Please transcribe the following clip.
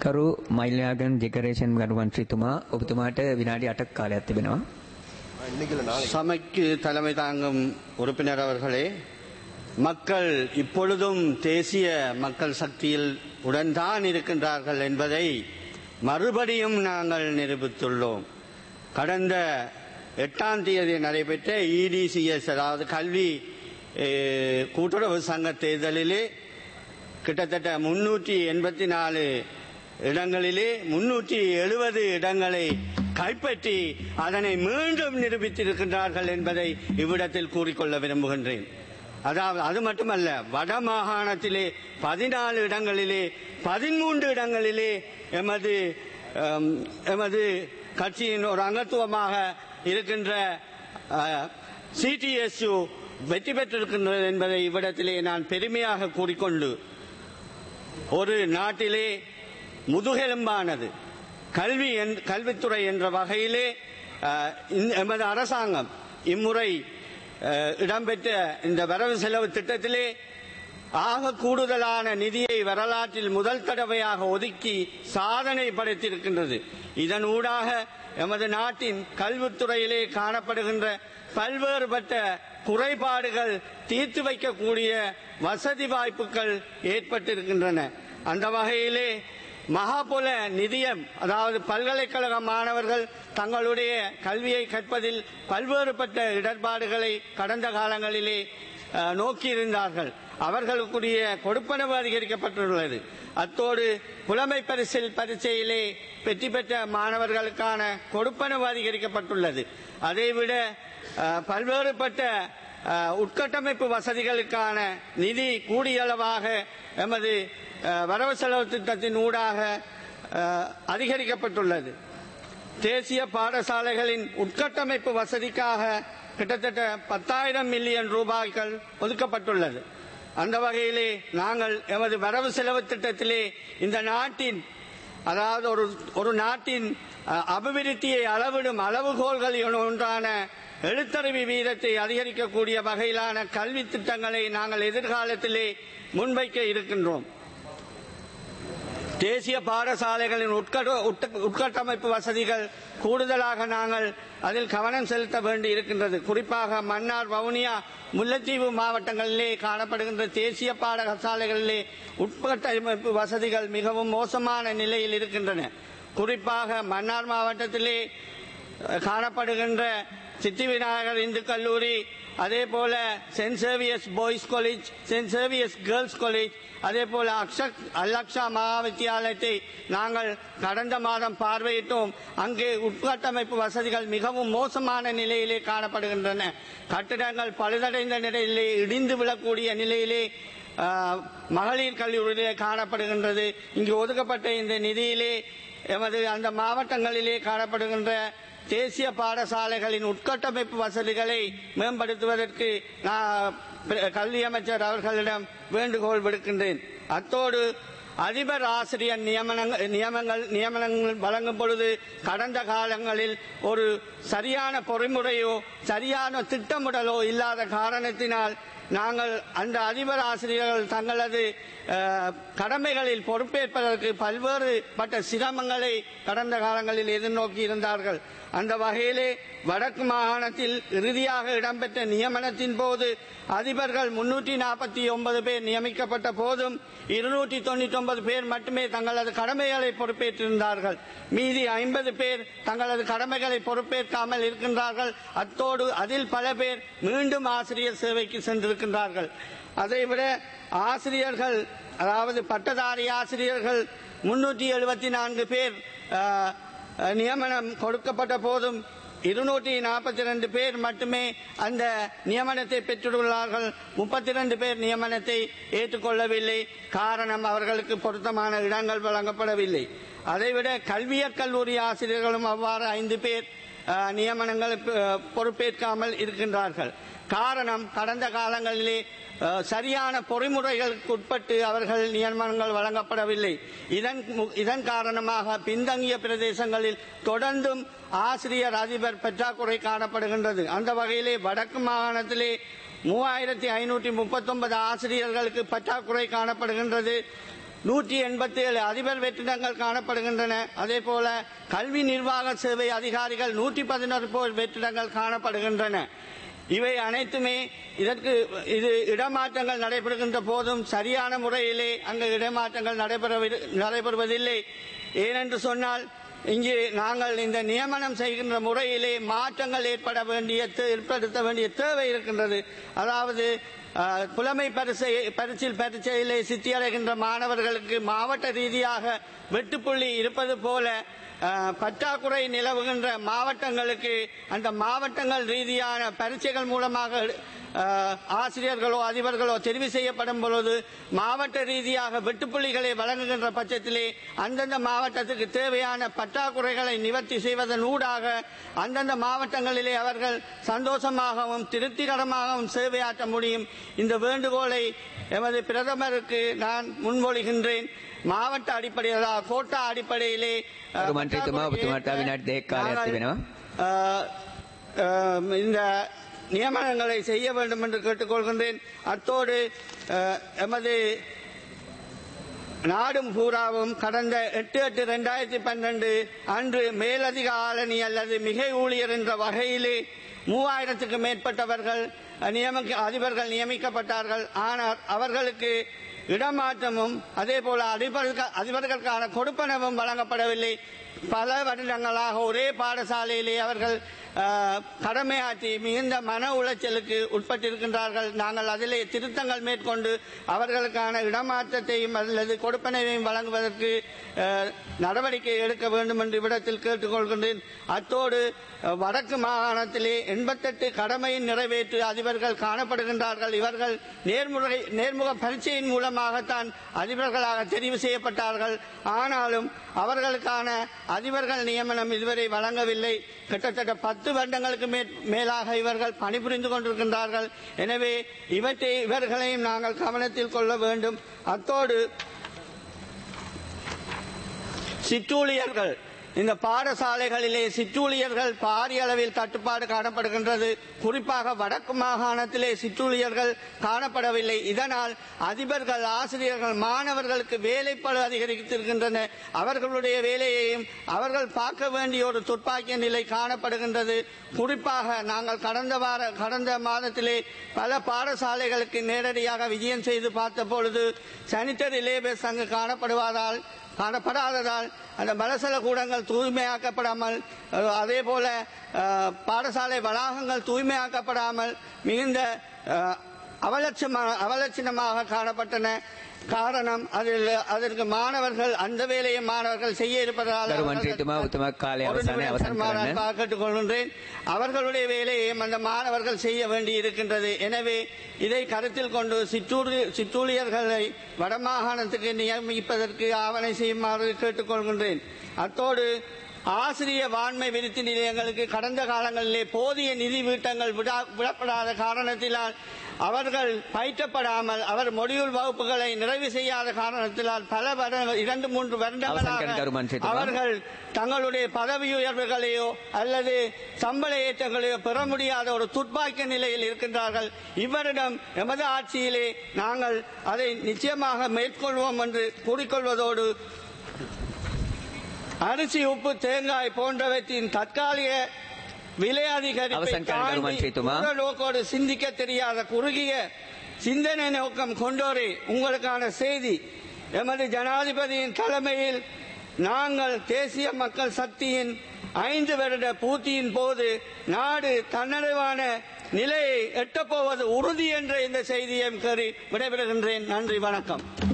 කරු මයිල්යාගන් ජෙකරේෂන් ගරුවන්ත්‍රීතුමා ඔබතුමාට විනාඩි 8ක් කාලයක් තිබෙනවා. சபைக்கு தலைமை தாங்கும் உறுப்பினர் அவர்களே மக்கள் இப்பொழுதும் தேசிய மக்கள் சக்தியில் உடன்தான் இருக்கின்றார்கள் என்பதை மறுபடியும் நாங்கள் நிரூபித்துள்ளோம் கடந்த எட்டாம் தேதி நடைபெற்ற இடிசிஎஸ் அதாவது கல்வி eh, கூட்டுறவு சங்க தேர்தலிலே கிட்டத்தட்ட முன்னூற்றி எண்பத்தி நாலு இடங்களிலே முன்னூற்றி எழுபது இடங்களை கைப்பற்றி அதனை மீண்டும் நிரூபித்திருக்கின்றார்கள் என்பதை இவ்விடத்தில் கூறிக்கொள்ள விரும்புகின்றேன் அதாவது அது மட்டுமல்ல வட மாகாணத்திலே பதினாலு இடங்களிலே பதிமூன்று இடங்களிலே எமது அம், எமது கட்சியின் ஒரு அங்கத்துவமாக இருக்கின்ற சிடிஎஸ்யு வெற்றி பெற்றிருக்கின்றது என்பதை இவ்விடத்திலே நான் பெருமையாக கூறிக்கொண்டு ஒரு நாட்டிலே முதுகெலும்பானது கல்வி என்- கல்வித்துறை என்ற வகையிலே அஹ், இந்த- எமது அரசாங்கம் இம்முறை அஹ், இடம்பெற்ற இந்த வரவு செலவு திட்டத்திலே ஆக கூடுதலான நிதியை வரலாற்றில் முதல் தடவையாக ஒதுக்கி சாதனை படைத்திருக்கின்றது இதன் ஊடாக எமது நாட்டின் கல்வித்துறையிலே காணப்படுகின்ற பல்வேறுபட்ட குறைபாடுகள் தீர்த்து வைக்கக்கூடிய வசதி வாய்ப்புகள் ஏற்பட்டிருக்கின்றன அந்த வகையிலே மகாபுல நிதியம் அதாவது பல்கலைக்கழக மாணவர்கள் தங்களுடைய கல்வியை கற்பதில் பல்வேறுபட்ட இடர்பாடுகளை கடந்த காலங்களிலே அஹ், நோக்கியிருந்தார்கள் அவர்களுக்குரிய கொடுப்பனவு அதிகரிக்கப்பட்டுள்ளது அத்தோடு புலமை பரிசில் பரீட்சையிலே வெற்றி பெற்ற மாணவர்களுக்கான கொடுப்பனவு அதிகரிக்கப்பட்டுள்ளது அதைவிட அஹ், பல்வேறுபட்ட அஹ், உட்கட்டமைப்பு வசதிகளுக்கான நிதி கூடியளவாக எமது அஹ், வரவு செலவு திட்டத்தின் ஊடாக அஹ், அதிகரிக்கப்பட்டுள்ளது தேசிய பாடசாலைகளின் உட்கட்டமைப்பு வசதிக்காக கிட்டத்தட்ட பத்தாயிரம் மில்லியன் ரூபாய்கள் ஒதுக்கப்பட்டுள்ளது அந்த வகையிலே நாங்கள் எமது வரவு செலவு திட்டத்திலே இந்த நாட்டின் அதாவது ஒரு ஒரு நாட்டின் அஹ், அபிவிருத்தியை அளவிடும் அளவுகோல்களில் ஒன்றான எழுத்தறிவு வீதத்தை அதிகரிக்கக்கூடிய வகையிலான கல்வி திட்டங்களை நாங்கள் எதிர்காலத்திலே முன்வைக்க இருக்கின்றோம் தேசிய பாடசாலைகளின் உட்கட்ட- உட்க- உட்கட்டமைப்பு வசதிகள் கூடுதலாக நாங்கள் அதில் கவனம் செலுத்த வேண்டி இருக்கின்றது குறிப்பாக மன்னார் வவுனியா முல்லைத்தீவு மாவட்டங்களிலே காணப்படுகின்ற தேசிய பாடசாலைகளிலே உட்கட்டமைப்பு வசதிகள் மிகவும் மோசமான நிலையில் இருக்கின்றன குறிப்பாக மன்னார் மாவட்டத்திலே அஹ், காணப்படுகின்ற சித்தி விநாயகர் இந்து கல்லூரி அதே போல Saint Xavier's boys college Saint Xavier's girls college அதே போல அக்ஷக் அல்லக்ஷா மகா வித்தியாலயத்தை நாங்கள் கடந்த மாதம் பார்வையிட்டோம் அங்கே உட்கட்டமைப்பு வசதிகள் மிகவும் மோசமான நிலையிலே காணப்படுகின்றன கட்டிடங்கள் பழுதடைந்த நிலையிலே இடிந்து விழக்கூடிய நிலையிலே ஆஹ், மகளிர் கல்லூரியிலே காணப்படுகின்றது இங்கு ஒதுக்கப்பட்ட இந்த நிதியிலே எமது அந்த மாவட்டங்களிலே காணப்படுகின்ற தேசிய பாடசாலைகளின் உட்கட்டமைப்பு வசதிகளை மேம்படுத்துவதற்கு நான் பிர- கல்வி அமைச்சர் அவர்களிடம் வேண்டுகோள் விடுக்கின்றேன் அத்தோடு அதிபர் ஆசிரியர் நியமனங்கள் நியமங்கள் நியமனங்கள் வழங்கும் பொழுது கடந்த காலங்களில் ஒரு சரியான பொறிமுறையோ சரியான திட்டமிடலோ இல்லாத காரணத்தினால் நாங்கள் அந்த அதிபர் ஆசிரியர்கள் தங்களது அஹ், கடமைகளில் பொறுப்பேற்பதற்கு பல்வேறு பட்ட சிரமங்களை கடந்த காலங்களில் எதிர்நோக்கி இருந்தார்கள் அந்த வகையிலே வடக்கு மாகாணத்தில் இறுதியாக இடம்பெற்ற நியமனத்தின் போது அதிபர்கள் முன்னூற்றி நாற்பத்தி ஒன்பது பேர் நியமிக்கப்பட்ட போதும் இருநூற்றி தொண்ணூற்றி ஒன்பது பேர் மட்டுமே தங்களது கடமைகளை பொறுப்பேற்றிருந்தார்கள் மீதி ஐம்பது பேர் தங்களது கடமைகளை பொறுப்பேற்காமல் இருக்கின்றார்கள் அத்தோடு அதில் பல பேர் மீண்டும் ஆசிரியர் சேவைக்கு சென்றிருக்கின்றார்கள் அதைவிட ஆசிரியர்கள் அதாவது பட்டதாரி ஆசிரியர்கள் முன்னூற்றி எழுபத்தி நான்கு பேர் ஆஹ், நியமனம் கொடுக்கப்பட்ட போதும் இருநூற்றி நாற்பத்தி ரெண்டு பேர் மட்டுமே அந்த நியமனத்தை பெற்றுள்ளார்கள் முப்பத்தி ரெண்டு பேர் நியமனத்தை ஏற்றுக்கொள்ளவில்லை காரணம் அவர்களுக்கு பொருத்தமான இடங்கள் வழங்கப்படவில்லை அதைவிட கல்வியற் கல்லூரி ஆசிரியர்களும் அவ்வாறு ஐந்து பேர் அஹ், நியமனங்கள் அஹ், பொறுப்பேற்காமல் இருக்கின்றார்கள் காரணம் கடந்த காலங்களிலே அஹ், சரியான பொறிமுறைகளுக்கு உட்பட்டு அவர்கள் நியமனங்கள் வழங்கப்படவில்லை இதன் மு- இதன் காரணமாக பின்தங்கிய பிரதேசங்களில் தொடர்ந்தும் ஆசிரியர் அதிபர் பற்றாக்குறை காணப்படுகின்றது அந்த வகையிலே வடக்கு மாகாணத்திலே மூவாயிரத்தி ஐநூற்றி முப்பத்தொன்பது ஆசிரியர்களுக்கு பற்றாக்குறை காணப்படுகின்றது நூற்றி எண்பத்தி ஏழு அதிபர் வெற்றிடங்கள் காணப்படுகின்றன அதே போல கல்வி நிர்வாக சேவை அதிகாரிகள் நூற்றி பதினோரு போர் வெற்றிடங்கள் காணப்படுகின்றன இவை அனைத்துமே இதற்கு இது இடமாற்றங்கள் நடைபெறுகின்ற போதும் சரியான முறையிலே அங்கு இடமாற்றங்கள் நடைபெற நடைபெறுவதில்லை ஏனென்று சொன்னால் இங்கே நாங்கள் இந்த நியமனம் செய்கின்ற முறையிலே மாற்றங்கள் ஏற்பட வேண்டிய தே- ஏற்படுத்த வேண்டிய தேவை இருக்கின்றது அதாவது அஹ், புலமை பரிசை பரிசில் பரீட்சையிலே சித்தியடைகின்ற மாணவர்களுக்கு மாவட்ட ரீதியாக வெட்டுப்புள்ளி இருப்பது போல அஹ், பற்றாக்குறை நிலவுகின்ற மாவட்டங்களுக்கு அந்த மாவட்டங்கள் ரீதியான பரீட்சைகள் மூலமாக அஹ், ஆசிரியர்களோ அதிபர்களோ தெரிவு செய்யப்படும் பொழுது மாவட்ட ரீதியாக வெட்டுப்புள்ளிகளை வழங்குகின்ற பட்சத்திலே அந்தந்த மாவட்டத்துக்கு தேவையான பற்றாக்குறைகளை நிவர்த்தி செய்வதன் ஊடாக அந்தந்த மாவட்டங்களிலே அவர்கள் சந்தோஷமாகவும் திருப்திகரமாகவும் சேவையாற்ற முடியும் இந்த வேண்டுகோளை எமது பிரதமருக்கு நான் முன்மொழிகின்றேன் மாவட்ட அடிப்படையில் கோட்டா அடிப்படையிலே அஹ், ගරු මන්ත්‍රීතුමා ඔබතුමාට විනාඩි දෙකක් කාලයක් நாங்கள், තිබෙනවා. அஹ், அஹ், இந்த நியமனங்களை செய்ய வேண்டும் என்று கேட்டுக்கொள்கின்றேன் அத்தோடு அஹ், எமது நாடும் பூராவும் கடந்த எட்டு எட்டு ரெண்டாயிரத்தி பன்னெண்டு அன்று மேலதிக ஆளணி அல்லது மிகை ஊழியர் என்ற வகையிலே மூவாயிரத்துக்கு மேற்பட்டவர்கள் நியமிக்க அதிபர்கள் நியமிக்கப்பட்டார்கள் ஆனால் அவர்களுக்கு இடமாற்றமும் அதே போல அதிபர்கள் அதிபர்களுக்கான கொடுப்பனவும் வழங்கப்படவில்லை பல வருடங்களாக ஒரே பாடசாலையிலே அவர்கள் அஹ், கடமையாற்றி மிகுந்த மன உளைச்சலுக்கு உட்பட்டிருக்கின்றார்கள் நாங்கள் அதிலே திருத்தங்கள் மேற்கொண்டு அவர்களுக்கான இடமாற்றத்தையும் அல்லது கொடுப்பனையையும் வழங்குவதற்கு அஹ், நடவடிக்கை எடுக்க வேண்டும் என்று இவ்விடத்தில் கேட்டுக்கொள்கின்றேன் அத்தோடு அஹ், வடக்கு மாகாணத்திலே எண்பத்தெட்டு கடமையின் நிறைவேற்று அதிபர்கள் காணப்படுகின்றார்கள் இவர்கள் நேர்முறை நேர்முக பரீட்சையின் மூலமாகத்தான் அதிபர்களாக தெரிவு செய்யப்பட்டார்கள் ஆனாலும் அவர்களுக்கான அதிபர்கள் நியமனம் இதுவரை வழங்கவில்லை கிட்டத்தட்ட பத்து வருடங்களுக்கு மே- மேலாக இவர்கள் பணிபுரிந்து கொண்டிருக்கின்றார்கள் எனவே இவற்றை இவர்களையும் நாங்கள் கவனத்தில் கொள்ள வேண்டும் அத்தோடு சிற்றூழியர்கள் இந்த பாடசாலைகளிலே சிற்றூழியர்கள் பாரிய அளவில் தட்டுப்பாடு காணப்படுகின்றது குறிப்பாக வடக்கு மாகாணத்திலே சிற்றூழியர்கள் காணப்படவில்லை இதனால் அதிபர்கள் ஆசிரியர்கள் மாணவர்களுக்கு வேலைப்பளு அதிகரித்திருக்கின்றன அவர்களுடைய வேலையையும் அவர்கள் பார்க்க வேண்டிய ஒரு துர்ப்பாக்கிய நிலை காணப்படுகின்றது குறிப்பாக நாங்கள் கடந்த வார கடந்த மாதத்திலே பல பாடசாலைகளுக்கு நேரடியாக விஜயம் செய்து பார்த்த பொழுது சானிட்டரி லேபர்ஸ் அங்கு காணப்படுவதால் காணப்படாததால் அந்த மலசல கூடங்கள் தூய்மையாக்கப்படாமல் அஹ், அதே போல அஹ், பாடசாலை வளாகங்கள் தூய்மையாக்கப்படாமல் மிகுந்த அஹ், அவலட்சமாக அவலட்சணமாக காணப்பட்டன காரணம் அதில் அதற்கு மாணவர்கள் அந்த வேலையை மாணவர்கள் செய்ய இருப்பதால் ගරු அவர்கள் මන්ත්‍රීතුමා ඔබතුමා කාලය ஒரு අවසානයේ நிமிடம் අවසන් தருமாறு කරන්න. கேட்டுக் கொள்கின்றேன் அவர்களுடைய வேலையையும் அந்த மாணவர்கள் செய்ய வேண்டி இருக்கின்றது எனவே இதை கருத்தில் கொண்டு சிற்றூர் சிற்றூழியர்களை வடமாகாணத்துக்கு நியமிப்பதற்கு ஆவணை செய்யுமாறு கேட்டுக்கொள்கின்றேன் அத்தோடு ஆசிரிய வாண்மை விருத்தி நிலையங்களுக்கு கடந்த காலங்களிலே போதிய நிதி வீட்டங்கள் விடா- விடப்படாத காரணத்தினால் அவர்கள் பயிற்றப்படாமல் அவர் மொடியூல் வகுப்புகளை நிறைவு செய்யாத காரணத்தினால் பல வருட இரண்டு மூன்று அவசரம் கருமான் வருடங்களாக சேத்துமா. அவர்கள் தங்களுடைய பதவி உயர்வுகளையோ அல்லது சம்பள ஏற்றங்களையோ பெற முடியாத ஒரு துர்ப்பாக்கிய நிலையில் இருக்கின்றார்கள் இவரிடம் எமது ஆட்சியிலே நாங்கள் அதை நிச்சயமாக மேற்கொள்வோம் என்று கூறிக்கொள்வதோடு அரிசி உப்பு தேங்காய் போன்றவற்றின் தற்காலிக விலை அதிகரிப்பை அவசன் கருமான் தாண்டி சேத்துமா. தூர நோக்கோடு சிந்திக்க தெரியாத குறுகிய சிந்தனை நோக்கம் கொண்டோரே உங்களுக்கான செய்தி எமது ஜனாதிபதியின் தலைமையில் நாங்கள் தேசிய மக்கள் சக்தியின் ஐந்து வருட பூர்த்தியின் போது நாடு தன்னடைவான நிலையை எட்டப்போவது உறுதி என்ற இந்த செய்தியை கூறி விடைபெறுகின்றேன் நன்றி வணக்கம்